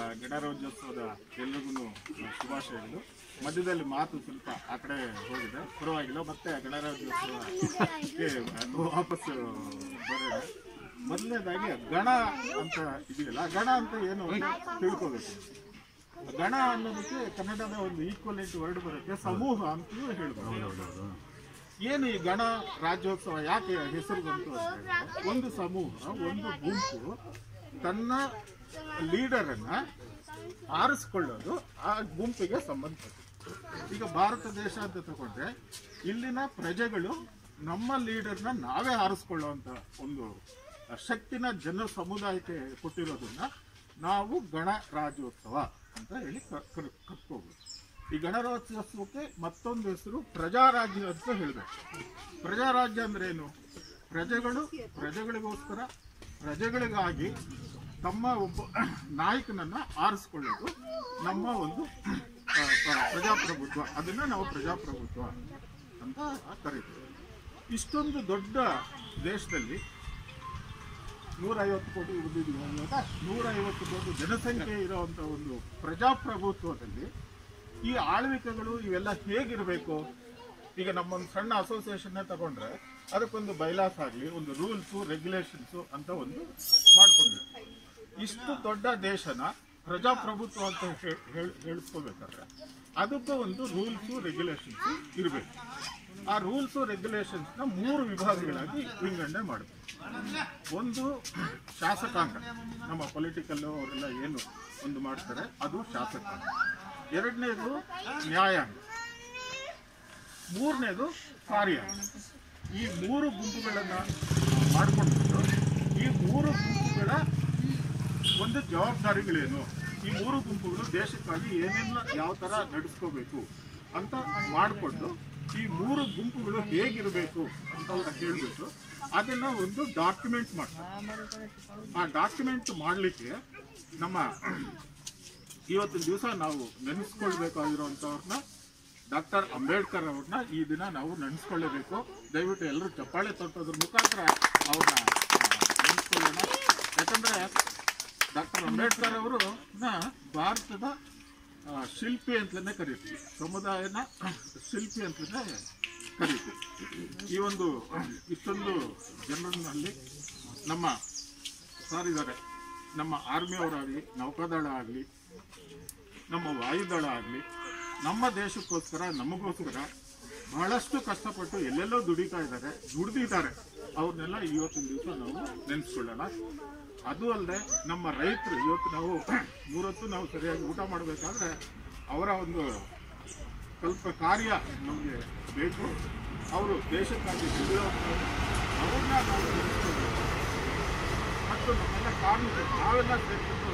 ಗಣರಾಜ್ಯೋತ್ಸವದ ಎಲ್ರಿಗೂ ಶುಭಾಶಯಗಳು ಮಧ್ಯದಲ್ಲಿ ಮಾತು ಸ್ವಲ್ಪ ಆ ಕಡೆ ಹೋಗಿದೆ ಪರವಾಗಿಲ್ಲ ಮತ್ತೆ ಗಣರಾಜ್ಯೋತ್ಸವಕ್ಕೆ ವಾಪಸ್ ಬರೋಣ ಮೊದಲನೇದಾಗಿ ಗಣ ಅಂತ ಇದೆಯಲ್ಲ ಗಣ ಅಂತ ಏನು ಅಂತ ತಿಳ್ಕೋಬೇಕು ಗಣ ಅನ್ನೋದಕ್ಕೆ ಕನ್ನಡದ ಒಂದು ಈಕ್ವಲೆಂಟ್ ವರ್ಡ್ ಬರುತ್ತೆ ಸಮೂಹ ಅಂತಲೂ ಹೇಳ್ಬೋದು ಏನು ಈ ಗಣ ರಾಜ್ಯೋತ್ಸವ ಯಾಕೆ ಹೆಸರು ಬಂತು ಅಂತ ಹೇಳಿದ್ರೆ, ಒಂದು ಸಮೂಹ ಒಂದು ಗುಂಪು ತನ್ನ ಲೀಡರನ್ನ ಆರಿಸ್ಕೊಳ್ಳೋದು ಆ ಗುಂಪಿಗೆ ಸಂಬಂಧಪಟ್ಟಿದೆ ಈಗ ಭಾರತ ದೇಶ ಅಂತ ತಗೊಂಡ್ರೆ ಇಲ್ಲಿನ ಪ್ರಜೆಗಳು ನಮ್ಮ ಲೀಡರ್ನ ನಾವೇ ಆರಿಸ್ಕೊಳ್ಳುವಂತ ಒಂದು ಶಕ್ತಿನ ಜನ ಸಮುದಾಯಕ್ಕೆ ಕೊಟ್ಟಿರೋದನ್ನ ನಾವು ಗಣ ರಾಜ್ಯೋತ್ಸವ ಅಂತ ಹೇಳಿ ಕ- ಕರ್- ಕರ್ಕೋಬೋದು ಈ ಗಣರಾಜ್ಯೋತ್ಸವಕ್ಕೆ ಮತ್ತೊಂದು ಹೆಸರು ಪ್ರಜಾರಾಜ್ಯ ಅಂತ ಹೇಳಬೇಕು ಪ್ರಜಾರಾಜ್ಯ ಅಂದ್ರೆ ಏನು ಪ್ರಜೆಗಳು ಪ್ರಜೆಗಳಿಗೋಸ್ಕರ ಪ್ರಜೆಗಳಿಗಾಗಿ ತಮ್ಮ ಒಬ್ಬ ನಾಯಕನನ್ನ ಆರಿಸ್ಕೊಳ್ಳೋದು ನಮ್ಮ ಒಂದು ಆ, ಆ, ಪ್ರಜಾಪ್ರಭುತ್ವ ಅದನ್ನ ನಾವು ಪ್ರಜಾಪ್ರಭುತ್ವ ಅಂತ ಕರೀತೀವಿ ಇಷ್ಟೊಂದು ದೊಡ್ಡ ದೇಶದಲ್ಲಿ ನೂರೈವತ್ತು ಕೋಟಿ ಉಳಿದಿದ್ದೀವಿ ಅನ್ನುವಾಗ ನೂರೈವತ್ತು ಕೋಟಿ ಜನಸಂಖ್ಯೆ ಇರುವಂತ ಒಂದು ಪ್ರಜಾಪ್ರಭುತ್ವದಲ್ಲಿ ಈ ಆಳ್ವಿಕೆಗಳು ಇವೆಲ್ಲ ಹೇಗಿರಬೇಕು ಈಗ ನಮ್ಮೊಂದು ಸಣ್ಣ ಅಸೋಸಿಯೇಷನ್ ತಗೊಂಡ್ರೆ ಅದಕ್ಕೊಂದು ಬೈಲಾಸ್ ಆಗಲಿ ಒಂದು ರೂಲ್ಸು ರೆಗ್ಯುಲೇಷನ್ಸು ಅಂತ ಒಂದು ಮಾಡ್ಕೊಂಡಿವಿ ಇಷ್ಟು ದೊಡ್ಡ ದೇಶನ ಪ್ರಜಾಪ್ರಭುತ್ವ ಅಂತ ಹೇ- ಹೇಳ್- ಹೇಳ್ಸ್ಕೋಬೇಕಾದ್ರೆ ಅದಕ್ಕೂ ಒಂದು ರೂಲ್ಸು ರೆಗ್ಯುಲೇಷನ್ಸ್ ಇರಬೇಕು ಆ ರೂಲ್ಸು ರೆಗ್ಯುಲೇಷನ್ಸ್ನ ಮೂರು ವಿಭಾಗಗಳಾಗಿ ವಿಂಗಡಣೆ ಮಾಡಬೇಕು ಒಂದು ಶಾಸಕಾಂಗ ನಮ್ಮ ಪೊಲಿಟಿಕಲ್ ಅವರೆಲ್ಲ ಏನು ಒಂದು ಮಾಡ್ತಾರೆ ಅದು ಶಾಸಕಾಂಗ ಎರಡನೇದು ನ್ಯಾಯಾಂಗ ಮೂರನೇದು ಕಾರ್ಯಾಂಗ ಈ ಮೂರು ಗುಂಪುಗಳನ್ನ ಮಾಡ್ಕೊಂಡ್ಬಿಟ್ಟು ಈ ಮೂರು ಗುಂಪುಗಳ ಒಂದು ಜವಾಬ್ದಾರಿಗಳೇನು ಈ ಮೂರು ಗುಂಪುಗಳು ದೇಶಕ್ಕಾಗಿ ಏನೆಲ್ಲ ಯಾವ ತರ ನಡೆಸ್ಕೋಬೇಕು ಅಂತ ಮಾಡಿಕೊಂಡು ಈ ಮೂರು ಗುಂಪುಗಳು ಹೇಗಿರಬೇಕು ಅಂತ ಅವ್ರ ಹೇಳ್ಬಿಟ್ಟು ಅದನ್ನ ಒಂದು ಡಾಕ್ಯುಮೆಂಟ್ ಮಾಡ್ತಾರೆ ಆ ಡಾಕ್ಯುಮೆಂಟ್ ಮಾಡಲಿಕ್ಕೆ ನಮ್ಮ ಇವತ್ತಿನ ದಿವಸ ನಾವು ನೆನೆಸ್ಕೊಳ್ಬೇಕಾಗಿರುವಂಥವ್ರನ್ನ ಡಾಕ್ಟರ್ ಅಂಬೇಡ್ಕರ್ ಅವ್ರನ್ನ ಈ ದಿನ ನಾವು ನೆನೆಸ್ಕೊಳ್ಳೇಬೇಕು ದಯವಿಟ್ಟು ಎಲ್ಲರೂ ಚಪ್ಪಾಳೆ ತಟ್ಟೋದ್ರ ಮುಖಾಂತರ ಅವ್ರನ್ನ ನೆನೆಸ್ಕೊಳ್ಳೋಣ ಯಾಕಂದ್ರೆ ಡಾಕ್ಟರ್ ಅಂಬೇಡ್ಕರ್ ಅವರು ಭಾರತದ ಆ, ಶಿಲ್ಪಿ ಅಂತಲೇ ಕರೀತೀವಿ ಸಮುದಾಯನ ಶಿಲ್ಪಿ ಅಂತಲೇ ಕರೀತೀವಿ ಈ ಒಂದು ಇಷ್ಟೊಂದು ಜನರಲ್ಲಿ ನಮ್ಮ ಸಾರಿದ್ದಾರೆ ನಮ್ಮ ಆರ್ಮಿಯವರಾಗಲಿ ನೌಕಾದಳ ಆಗಲಿ ನಮ್ಮ ವಾಯುದಳ ಆಗಲಿ ನಮ್ಮ ದೇಶಕ್ಕೋಸ್ಕರ ನಮಗೋಸ್ಕರ ಬಹಳಷ್ಟು ಕಷ್ಟಪಟ್ಟು ಎಲ್ಲೆಲ್ಲೋ ದುಡಿತಾ ಇದ್ದಾರೆ ದುಡ್ದಿದ್ದಾರೆ ಅವ್ರನ್ನೆಲ್ಲ ಇವತ್ತಿನ ದಿವಸ ನಾವು ನೆನೆಸ್ಕೊಳ್ಳೋಣ ಅದು ಅಲ್ಲದೆ ನಮ್ಮ ರೈತರು ಇವತ್ತು ನಾವು ಮೂರೊತ್ತು ನಾವು ಸರಿಯಾಗಿ ಊಟ ಮಾಡಬೇಕಾದ್ರೆ ಅವರ ಒಂದು ಸ್ವಲ್ಪ ಕಾರ್ಯ ನಮಗೆ ಬೇಕು ಅವರು ದೇಶಕ್ಕಾಗಿ ದುಡಿಯೋರು ಅವ್ರನ್ನ ನಾವು ನೆನೆಸ್ಕೊಳ್ಬೇಕು ಮತ್ತು ನಮ್ಮೆಲ್ಲ ಕಾರ್ಮಿಕರು ನಾವೆಲ್ಲ ಸೇರ್ಕೊಂಡು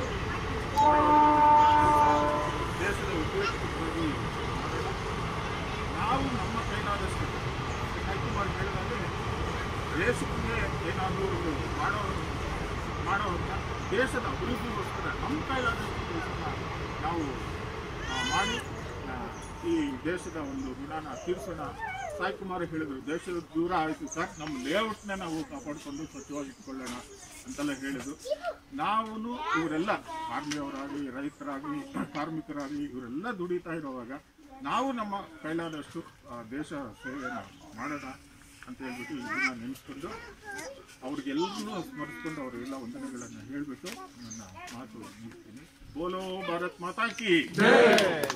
ದೇಶದ ಉಪಯೋಗಕ್ಕಾಗಿ ಮಾಡೋಣ. ನಾವು ನಮ್ಮ ಕೈಲಾದಷ್ಟು ಶಿವಕುಮಾರ್ ಹೇಳಿದಂಗೆ ದೇಶಕ್ಕೆ ಏನಾದರೂ ಒಂದು ಮಾಡೋ ಮಾಡೋವಂಥ ದೇಶದ ಅಭಿವೃದ್ಧಿಗೋಸ್ಕರ ನಮ್ಮ ಕೈಲಾದಷ್ಟು ಕೆಲಸನ ನಾವು ಆ, ಮಾಡಿ ಆ, ಈ ದೇಶದ ಒಂದು ಋಣನ ತೀರಿಸೋಣ ಸಾಯಿಕುಮಾರ್ ಹೇಳಿದ್ರು ದೇಶದ ದೂರ ಆಯಿತು ಸರ್ ನಮ್ಮ ಲೇಔಟ್ನ ನಾವು ಕಾಪಾಡಿಕೊಂಡು ಸ್ವಚ್ಛವಾಗಿ ಇಟ್ಕೊಳ್ಳೋಣ ಅಂತೆಲ್ಲ ಹೇಳಿದ್ರು ನಾವು ಇವರೆಲ್ಲ ಆರ್ಮಿಯವರಾಗಲಿ ರೈತರಾಗಲಿ ಕಾರ್ಮಿಕರಾಗಲಿ ಇವರೆಲ್ಲ ದುಡಿತಾ ಇರುವಾಗ ನಾವು ನಮ್ಮ ಕೈಲಾದಷ್ಟು ಆ, ದೇಶ ಸೇವೆಯನ್ನು ಮಾಡೋಣ ಅಂತ ಹೇಳ್ಬಿಟ್ಟು ಈ ದಿನ ನೆನೆಸ್ಕೊಂಡು ಅವ್ರಿಗೆಲ್ಲರೂ ಸ್ಮರಿಸ್ಕೊಂಡು ಅವರಿಗೆಲ್ಲ ವಂದನೆಗಳನ್ನು ಹೇಳಿಬಿಟ್ಟು ನನ್ನ ಮಾತು ಮುಗಿಸ್ತೀನಿ ಬೋಲೋ ಭಾರತ್ ಮಾತಾ ಕಿ